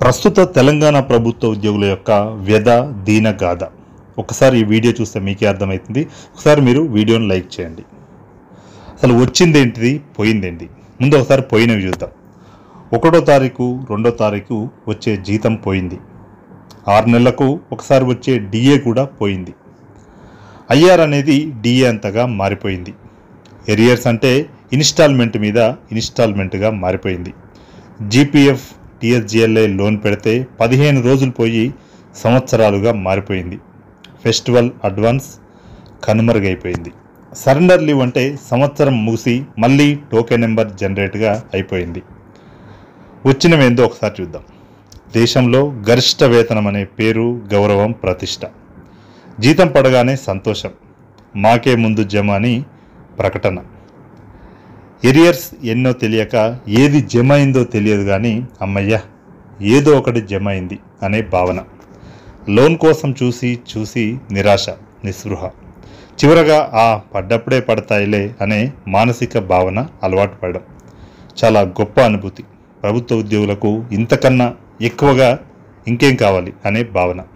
ప్రస్తుత తెలంగాణ ప్రభుత్వ ఉద్యోగుల యొక్క వ్యధ దీన గాథ ఒకసారి ఈ వీడియో చూస్తే మీకే అర్థమవుతుంది ఒకసారి మీరు వీడియోని లైక్ చేయండి అసలు వచ్చిందేంటిది పోయిందేంటి ముందు ఒకసారి పోయినవి చూద్దాం ఒకటో తారీఖు రెండో తారీఖు వచ్చే జీతం పోయింది ఆరు నెలలకు ఒకసారి వచ్చే డిఏ కూడా పోయింది ఐఆర్ అనేది డిఏ అంతగా మారిపోయింది ఎరియర్స్ అంటే ఇన్స్టాల్మెంట్ మీద ఇన్స్టాల్మెంట్గా మారిపోయింది జీపీఎఫ్ టీఎస్జిఎల్ఐ లోన్ పెడితే పదిహేను రోజులు పోయి సంవత్సరాలుగా మారిపోయింది ఫెస్టివల్ అడ్వాన్స్ కనుమరుగైపోయింది సరెండర్ లీవ్ అంటే సంవత్సరం ముగిసి మళ్ళీ టోకెన్ నెంబర్ జనరేట్గా అయిపోయింది వచ్చినవేందో ఒకసారి చూద్దాం దేశంలో గరిష్ట వేతనం అనే పేరు గౌరవం ప్రతిష్ట జీతం పడగానే సంతోషం మాకే ముందు జమ అని ప్రకటన ఎరియర్స్ ఎన్నో తెలియక ఏది జమ అయిందో తెలియదు కానీ అమ్మయ్య ఏదో ఒకటి జమ అయింది అనే భావన లోన్ కోసం చూసి చూసి నిరాశ నిస్పృహ చివరగా ఆ పడ్డప్పుడే పడతాయిలే అనే మానసిక భావన అలవాటు పడడం చాలా గొప్ప అనుభూతి ప్రభుత్వ ఉద్యోగులకు ఇంతకన్నా ఎక్కువగా ఇంకేం కావాలి అనే భావన